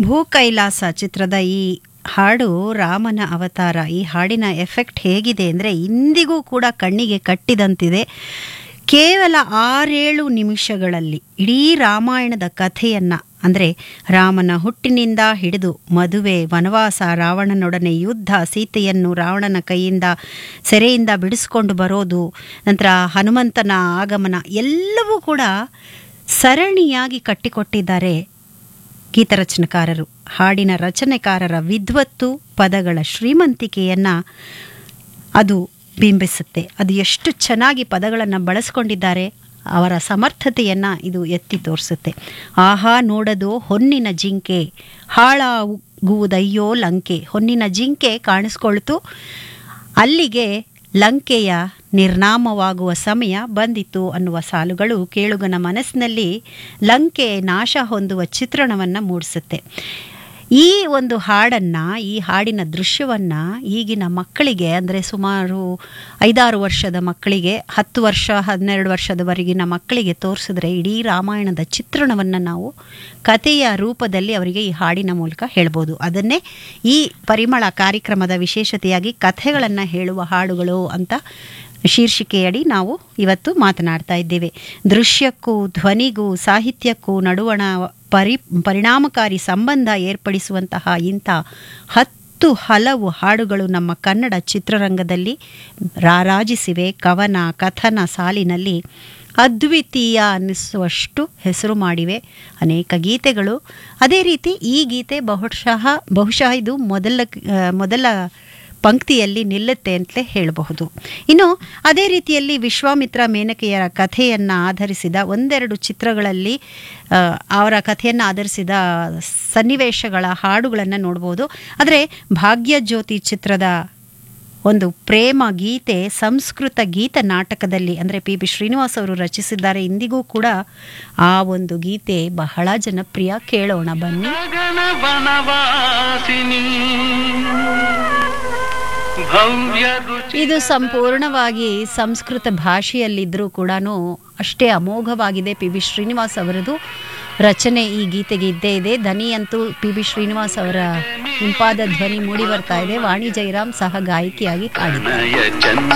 ಭೂ ಕೈಲಾಸ ಚಿತ್ರದ ಈ ಹಾಡು ರಾಮನ ಅವತಾರ ಈ ಹಾಡಿನ ಎಫೆಕ್ಟ್ ಹೇಗಿದೆ ಅಂದರೆ ಇಂದಿಗೂ ಕೂಡ ಕಣ್ಣಿಗೆ ಕಟ್ಟಿದಂತಿದೆ ಕೇವಲ ಆರೇಳು ನಿಮಿಷಗಳಲ್ಲಿ ಇಡೀ ರಾಮಾಯಣದ ಕಥೆಯನ್ನು ಅಂದರೆ ರಾಮನ ಹುಟ್ಟಿನಿಂದ ಹಿಡಿದು ಮದುವೆ ವನವಾಸ ರಾವಣನೊಡನೆ ಯುದ್ಧ ಸೀತೆಯನ್ನು ರಾವಣನ ಕೈಯಿಂದ ಸೆರೆಯಿಂದ ಬಿಡಿಸ್ಕೊಂಡು ಬರೋದು ನಂತರ ಹನುಮಂತನ ಆಗಮನ ಎಲ್ಲವೂ ಕೂಡ ಸರಣಿಯಾಗಿ ಕಟ್ಟಿಕೊಟ್ಟಿದ್ದಾರೆ ಗೀತರಚನೆಕಾರರು ಹಾಡಿನ ರಚನೆಕಾರರ ವಿದ್ವತ್ತು ಪದಗಳ ಶ್ರೀಮಂತಿಕೆಯನ್ನು ಅದು ಬಿಂಬಿಸುತ್ತೆ ಅದು ಎಷ್ಟು ಚೆನ್ನಾಗಿ ಪದಗಳನ್ನು ಬಳಸ್ಕೊಂಡಿದ್ದಾರೆ ಅವರ ಸಮರ್ಥತೆಯನ್ನು ಇದು ಎತ್ತಿ ತೋರಿಸುತ್ತೆ ಆಹಾ ನೋಡದು ಹೊನ್ನಿನ ಜಿಂಕೆ ಹಾಳಾಗುವುದಯ್ಯೋ ಲಂಕೆ ಹೊನ್ನಿನ ಜಿಂಕೆ ಕಾಣಿಸ್ಕೊಳ್ತು ಅಲ್ಲಿಗೆ ಲಂಕೆಯ ನಿರ್ನಾಮವಾಗುವ ಸಮಯ ಬಂದಿತು ಅನ್ನುವ ಸಾಲುಗಳು ಕೇಳುಗನ ಮನಸ್ಸಿನಲ್ಲಿ ಲಂಕೆ ನಾಶ ಹೊಂದುವ ಚಿತ್ರಣವನ್ನು ಮೂಡಿಸುತ್ತೆ ಈ ಒಂದು ಹಾಡನ್ನು ಈ ಹಾಡಿನ ದೃಶ್ಯವನ್ನು ಈಗಿನ ಮಕ್ಕಳಿಗೆ ಅಂದರೆ ಸುಮಾರು ಐದಾರು ವರ್ಷದ ಮಕ್ಕಳಿಗೆ ಹತ್ತು ವರ್ಷ ಹನ್ನೆರಡು ವರ್ಷದವರೆಗಿನ ಮಕ್ಕಳಿಗೆ ತೋರಿಸಿದ್ರೆ ಇಡೀ ರಾಮಾಯಣದ ಚಿತ್ರಣವನ್ನು ನಾವು ಕಥೆಯ ರೂಪದಲ್ಲಿ ಅವರಿಗೆ ಈ ಹಾಡಿನ ಮೂಲಕ ಹೇಳ್ಬೋದು ಅದನ್ನೇ ಈ ಪರಿಮಳ ಕಾರ್ಯಕ್ರಮದ ವಿಶೇಷತೆಯಾಗಿ ಕಥೆಗಳನ್ನು ಹೇಳುವ ಹಾಡುಗಳು ಅಂತ ಶೀರ್ಷಿಕೆಯಡಿ ನಾವು ಇವತ್ತು ಮಾತನಾಡ್ತಾ ಇದ್ದೇವೆ ದೃಶ್ಯಕ್ಕೂ ಧ್ವನಿಗೂ ಸಾಹಿತ್ಯಕ್ಕೂ ನಡುವಣ ಪರಿ ಪರಿಣಾಮಕಾರಿ ಸಂಬಂಧ ಏರ್ಪಡಿಸುವಂತಹ ಇಂಥ ಹತ್ತು ಹಲವು ಹಾಡುಗಳು ನಮ್ಮ ಕನ್ನಡ ಚಿತ್ರರಂಗದಲ್ಲಿ ರಾರಾಜಿಸಿವೆ ಕವನ ಕಥನ ಸಾಲಿನಲ್ಲಿ ಅದ್ವಿತೀಯ ಅನ್ನಿಸುವಷ್ಟು ಹೆಸರು ಮಾಡಿವೆ ಅನೇಕ ಗೀತೆಗಳು ಅದೇ ರೀತಿ ಈ ಗೀತೆ ಬಹುಶಃ ಬಹುಶಃ ಇದು ಮೊದಲ ಮೊದಲ ಪಂಕ್ತಿಯಲ್ಲಿ ನಿಲ್ಲುತ್ತೆ ಅಂತಲೇ ಹೇಳಬಹುದು ಇನ್ನು ಅದೇ ರೀತಿಯಲ್ಲಿ ವಿಶ್ವಾಮಿತ್ರ ಮೇನಕೆಯರ ಕಥೆಯನ್ನು ಆಧರಿಸಿದ ಒಂದೆರಡು ಚಿತ್ರಗಳಲ್ಲಿ ಅವರ ಕಥೆಯನ್ನು ಆಧರಿಸಿದ ಸನ್ನಿವೇಶಗಳ ಹಾಡುಗಳನ್ನು ನೋಡ್ಬೋದು ಆದರೆ ಭಾಗ್ಯಜ್ಯೋತಿ ಚಿತ್ರದ ಒಂದು ಪ್ರೇಮ ಗೀತೆ ಸಂಸ್ಕೃತ ಗೀತ ನಾಟಕದಲ್ಲಿ ಅಂದರೆ ಪಿ ಬಿ ಶ್ರೀನಿವಾಸ್ ಅವರು ರಚಿಸಿದ್ದಾರೆ ಇಂದಿಗೂ ಕೂಡ ಆ ಒಂದು ಗೀತೆ ಬಹಳ ಜನಪ್ರಿಯ ಕೇಳೋಣ ಬನ್ನಿ ಇದು ಸಂಪೂರ್ಣವಾಗಿ ಸಂಸ್ಕೃತ ಭಾಷೆಯಲ್ಲಿದ್ದರೂ ಕೂಡ ಅಷ್ಟೇ ಅಮೋಘವಾಗಿದೆ ಪಿ ಬಿ ಶ್ರೀನಿವಾಸ್ ಅವರದು ರಚನೆ ಈ ಗೀತೆಗೆ ಇದ್ದೇ ಇದೆ ಧ್ವನಿಯಂತೂ ಪಿ ಬಿ ಶ್ರೀನಿವಾಸ್ ಅವರ ಇಂಪಾದ ಧ್ವನಿ ಮೂಡಿ ಬರ್ತಾ ಇದೆ ವಾಣಿ ಜಯರಾಮ್ ಸಹ ಗಾಯಕಿಯಾಗಿ ಹಾಡಿದ್ದಾರೆ